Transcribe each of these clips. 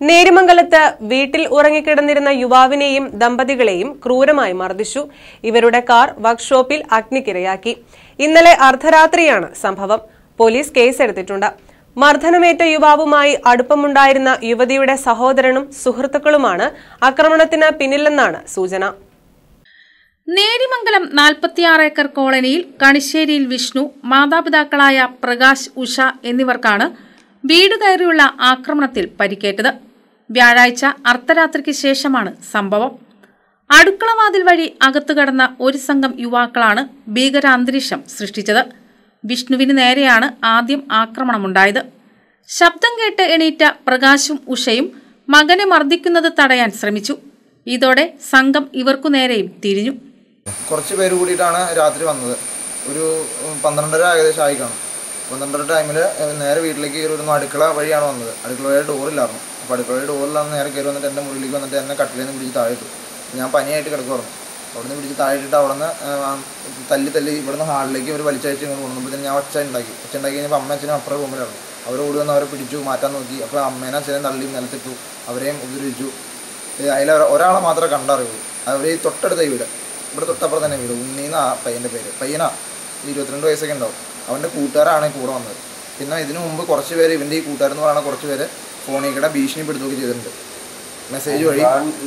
നേരിമംഗലത്ത് വീട്ടിൽ ഉറങ്ങിക്കിടന്നിരുന്ന യുവാവിനെയും ദമ്പതികളെയും ക്രൂരമായി മർദ്ദിച്ചു ഇവരുടെ കാർ വർക്ക്ഷോപ്പിൽ അഗ്നിക്കിരയാക്കി ഇന്നലെ അർദ്ധരാത്രിയാണ് സംഭവം പോലീസ് കേസെടുത്തിട്ടുണ്ട് മർദ്ദനമേറ്റ യുവാവുമായി അടുപ്പമുണ്ടായിരുന്ന യുവതിയുടെ സഹോദരനും സുഹൃത്തുക്കളുമാണ് ആക്രമണത്തിന് പിന്നിലെന്നാണ് സൂചന നേരിമംഗലം നാൽപ്പത്തിയാറ് ഏക്കർ കോളനിയിൽ കണിശ്ശേരിയിൽ വിഷ്ണു മാതാപിതാക്കളായ പ്രകാശ് ഉഷ എന്നിവർക്കാണ് വീട് കയറിയുള്ള ആക്രമണത്തിൽ പരിക്കേറ്റത് വ്യാഴാഴ്ച അർദ്ധരാത്രിക്ക് ശേഷമാണ് സംഭവം അടുക്കളവാതിൽ വഴി അകത്തു കടന്ന ഒരു സംഘം യുവാക്കളാണ് ഭീകരാന്തരീക്ഷം സൃഷ്ടിച്ചത് വിഷ്ണുവിന് നേരെയാണ് ആദ്യം ആക്രമണമുണ്ടായത് ശബ്ദം കേട്ട് എണീറ്റ പ്രകാശും ഉഷയും മകനെ മർദ്ദിക്കുന്നത് തടയാൻ ശ്രമിച്ചു ഇതോടെ സംഘം ഇവർക്കു നേരെയും തിരിഞ്ഞു കുറച്ച് പേര് കൂടിയിട്ടാണ് രാത്രി വന്നത് ഒരു ഉം, പന്ത്രണ്ടര ഏകദേശം ആയി കാണും പന്ത്രണ്ടര ടൈമിൽ നേരെ വീട്ടിലേക്ക് കയറി വരുന്നു അടുക്കള വഴിയാണ് വന്നത് അടുക്കള വഴി ഡോറില്ലായിരുന്നു അപ്പോൾ അടുക്കള വഴി ഡോറിലാണ് നേരെ കയറി വന്നിട്ട് എൻ്റെ മുറിയിലേക്ക് വന്നിട്ട് എന്നെ കട്ടിലിൽ നിന്ന് പിടിച്ച് താഴെ ഇട്ടു ഞാൻ പനിയായിട്ട് കിടക്കുമായിരുന്നു അവിടെ നിന്ന് പിടിച്ച് താഴെ ഇട്ടിട്ട് അവിടെ നിന്ന് തല്ലി തല്ലി ഇവിടുന്ന് ഹാളിലേക്ക് ഒരു വലിച്ചയച്ച് ഇങ്ങോട്ട് കൊണ്ടുവന്നപ്പോൾ ഞാൻ ഒച്ച ഉണ്ടാക്കി ഒച്ച ഉണ്ടാക്കി കഴിഞ്ഞപ്പോൾ അമ്മ അച്ഛനും അപ്പുറം റൂമിലായിരുന്നു അവർ ഓടി വന്ന് അവരെ പിടിച്ചു മാറ്റാൻ നോക്കി അപ്പോൾ അമ്മേനെ അച്ഛനെയും തള്ളി നിലത്തിട്ടു അവരെയും ഉപദ്രവിച്ചു അതിൽ ഒരാളെ മാത്രമേ കണ്ടറിയുള്ളൂ അവർ ഈ തൊട്ടടുത്ത വീട് ഇവിടെ തൊട്ടപ്പുറം തന്നെ വീട് ഉണ്ണീന്ന ആ പയ്യൻ്റെ പേര് പയ്യനാ ഇരുപത്തിരണ്ട് വയസ്സൊക്കെ ഉണ്ടാവും അവൻ്റെ കൂട്ടുകാരാണ് ഈ കൂടെ വന്നത് പിന്നെ ഇതിനു മുമ്പ് കുറച്ച് പേര് ഇവൻ്റെ ഈ കൂട്ടുകാരെന്ന് പറയുന്ന കുറച്ച് പേര് ഫോണിൽ കൂടെ ഭീഷണിപ്പെടുത്തുകയൊക്കെ ചെയ്തിട്ടുണ്ട് മെസ്സേജ് വഴി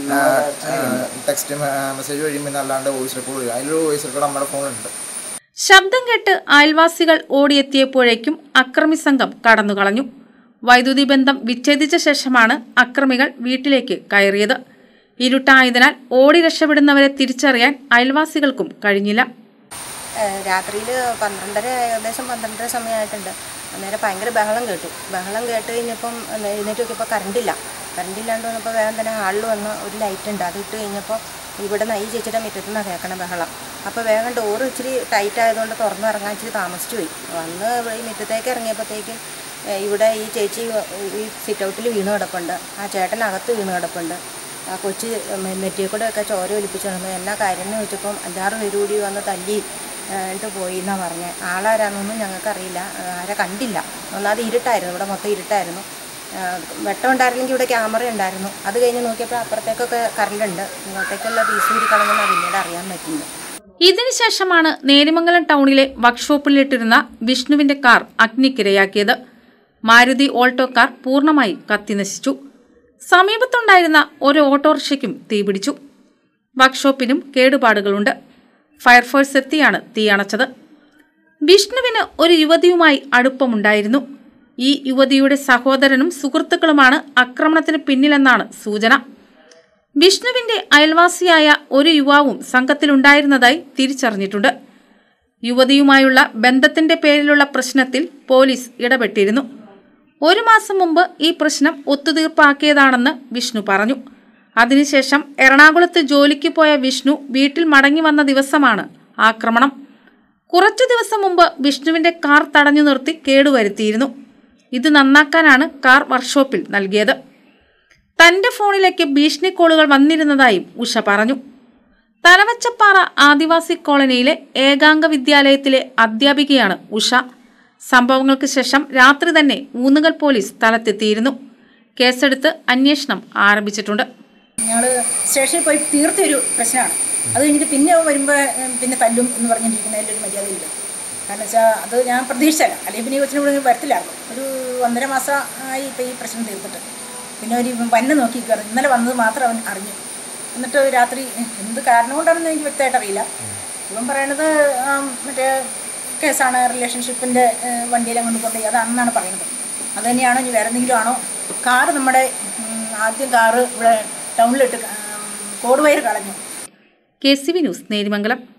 ടെക്സ്റ്റ് മെസ്സേജ് വഴിയും പിന്നെ അല്ലാണ്ട് വോയിസ് റെക്കോർഡ് വഴി അതിലൊരു വോയിസ് റെക്കോർഡ് നമ്മുടെ ഫോണിലുണ്ട് ശബ്ദം കേട്ട് അയൽവാസികൾ ഓടിയെത്തിയപ്പോഴേക്കും അക്രമി സംഘം കടന്നുകളഞ്ഞു വൈദ്യുതി ബന്ധം വിച്ഛേദിച്ച ശേഷമാണ് അക്രമികൾ വീട്ടിലേക്ക് കയറിയത് ഇരുട്ടായതിനാൽ ഓടി രക്ഷപ്പെടുന്നവരെ തിരിച്ചറിയാൻ അയൽവാസികൾക്കും കഴിഞ്ഞില്ല രാത്രിയിൽ പന്ത്രണ്ടര ഏകദേശം പന്ത്രണ്ടര സമയമായിട്ടുണ്ട് അന്നേരം ഭയങ്കര ബഹളം കേട്ടു ബഹളം കേട്ട് കഴിഞ്ഞപ്പം ഒന്ന് എഴുന്നേറ്റ് നോക്കിയപ്പോൾ കറണ്ടില്ല കറണ്ടില്ലാണ്ട് വന്നപ്പോൾ വേഗം തന്നെ ഹാളിൽ വന്ന് ഒരു ലൈറ്റ് ഉണ്ട് അത് ഇട്ട് കഴിഞ്ഞപ്പോൾ ഇവിടെ നിന്ന് ഈ ചേച്ചിയുടെ മുറ്റത്ത് നിന്നാണ് കേൾക്കണ ബഹളം അപ്പോൾ വേഗം ഡോറ് ഇച്ചിരി ടൈറ്റ് ആയതുകൊണ്ട് തുറന്നു ഇറങ്ങാൻ ഇച്ചിരി താമസിച്ചു പോയി വന്ന് ഈ മുറ്റത്തേക്ക് ഇറങ്ങിയപ്പോഴത്തേക്കും ഏഹ് ഇവിടെ ഈ ചേച്ചി ഈ സിറ്റ് ഔട്ടിൽ വീണ് കിടപ്പുണ്ട് ആ ചേട്ടൻ അകത്ത് വീണ് കിടപ്പുണ്ട് ആ കൊച്ച് നെറ്റിയെ കൂടെ ഒക്കെ ചോര ഒലിപ്പിച്ചു വന്നു എന്നാ കാര്യം എന്ന് ചോദിച്ചപ്പം അഞ്ചാറ് പേര് കൂടി വന്ന് തല്ലി എന്നിട്ട് പോയി എന്നാണ് പറഞ്ഞത് ആളാരാന്നൊന്നും ഞങ്ങൾക്കറിയില്ല ആരെ കണ്ടില്ല ഒന്നാമത് ഇരുട്ടായിരുന്നു ഇവിടെ മൊത്തം ഇരുട്ടായിരുന്നു ആ, വെട്ടം ഉണ്ടായിരുന്നെങ്കിൽ ഇവിടെ ക്യാമറ ഉണ്ടായിരുന്നു അത് കഴിഞ്ഞ് നോക്കിയപ്പോൾ അപ്പുറത്തേക്കൊക്കെ കറണ്ടുണ്ട് ഇങ്ങോട്ടേക്കുള്ള പീസ് കൂടി കളഞ്ഞെന്നാണ് പിന്നീട് അറിയാൻ പറ്റുന്നത് ഇതിനുശേഷമാണ് നേരിമംഗലം ടൗണിലെ വർക്ക്ഷോപ്പിലിട്ടിരുന്ന വിഷ്ണുവിന്റെ കാർ അഗ്നിക്കിരയാക്കിയത് മാരുതി ഓൾട്ടോ കാർ പൂർണ്ണമായി കത്തിനശിച്ചു സമീപത്തുണ്ടായിരുന്ന ഒരു ഓട്ടോറിക്ഷയ്ക്കും തീപിടിച്ചു വർക്ക്ഷോപ്പിനും കേടുപാടുകളുണ്ട് ഫയർഫോഴ്സ് എത്തിയാണ് തീയണച്ചത് വിഷ്ണുവിന് ഒരു യുവതിയുമായി അടുപ്പമുണ്ടായിരുന്നു ഈ യുവതിയുടെ സഹോദരനും സുഹൃത്തുക്കളുമാണ് ആക്രമണത്തിന് പിന്നിലെന്നാണ് സൂചന വിഷ്ണുവിന്റെ അയൽവാസിയായ ഒരു യുവാവും സംഘത്തിലുണ്ടായിരുന്നതായി തിരിച്ചറിഞ്ഞിട്ടുണ്ട് യുവതിയുമായുള്ള ബന്ധത്തിന്റെ പേരിലുള്ള പ്രശ്നത്തിൽ പോലീസ് ഇടപെട്ടിരുന്നു ഒരു മാസം മുമ്പ് ഈ പ്രശ്നം ഒത്തുതീർപ്പാക്കിയതാണെന്ന് വിഷ്ണു പറഞ്ഞു അതിനുശേഷം എറണാകുളത്ത് ജോലിക്ക് പോയ വിഷ്ണു വീട്ടിൽ മടങ്ങി വന്ന ദിവസമാണ് ആക്രമണം കുറച്ചു ദിവസം മുമ്പ് വിഷ്ണുവിന്റെ കാർ തടഞ്ഞു നിർത്തി കേടുവരുത്തിയിരുന്നു ഇത് നന്നാക്കാനാണ് കാർ വർക്ക്ഷോപ്പിൽ നൽകിയത് തന്റെ ഫോണിലേക്ക് ഭീഷണി കോളുകൾ വന്നിരുന്നതായും ഉഷ പറഞ്ഞു തലവച്ചപ്പാറ ആദിവാസി കോളനിയിലെ ഏകാംഗ വിദ്യാലയത്തിലെ അധ്യാപികയാണ് ഉഷ സംഭവങ്ങൾക്ക് ശേഷം രാത്രി തന്നെ ഊന്നുകൽ പോലീസ് സ്ഥലത്തെത്തിയിരുന്നു കേസെടുത്ത് അന്വേഷണം ആരംഭിച്ചിട്ടുണ്ട് ഞങ്ങൾ സ്റ്റേഷനിൽ പോയി തീർത്തൊരു പ്രശ്നമാണ് അത് കഴിഞ്ഞിട്ട് പിന്നെ വരുമ്പോൾ പിന്നെ തല്ലും എന്ന് പറഞ്ഞിരിക്കുന്നതിൽ ഒരു മര്യാദയില്ല കാരണം വെച്ചാൽ അത് ഞാൻ പ്രതീക്ഷിച്ചല്ല അല്ലെങ്കിൽ പിന്നെ ഈ കൊച്ചിനെ ഇവിടെ വരത്തില്ലായിരുന്നു ഒരു ഒന്നര മാസം ആയി ഇപ്പോൾ ഈ പ്രശ്നം തീർത്തിട്ട് പിന്നെ ഒരു പന്നെ നോക്കിയിരിക്കുകയാണ് ഇന്നലെ വന്നത് മാത്രം അവൻ അറിഞ്ഞു എന്നിട്ട് രാത്രി എന്ത് കാരണം കൊണ്ടാണെന്ന് എനിക്ക് വ്യക്തമായിട്ട് അറിയില്ല ഇവൻ പറയണത് ആ, മറ്റേ കേസാണ് റിലേഷൻഷിപ്പിൻ്റെ വണ്ടിയിൽ അങ്ങോട്ട് കൊണ്ടുപോയി അതാണെന്നാണ് പറയുന്നത് അത് തന്നെയാണോ ഇനി വേറെ എന്തെങ്കിലും ആണോ കാറ് നമ്മുടെ ഉം, ആദ്യം കാറ് ഇവിടെ ടൗണിലിട്ട് കോഡ് വയർ കളഞ്ഞു K C V news Nerimangalam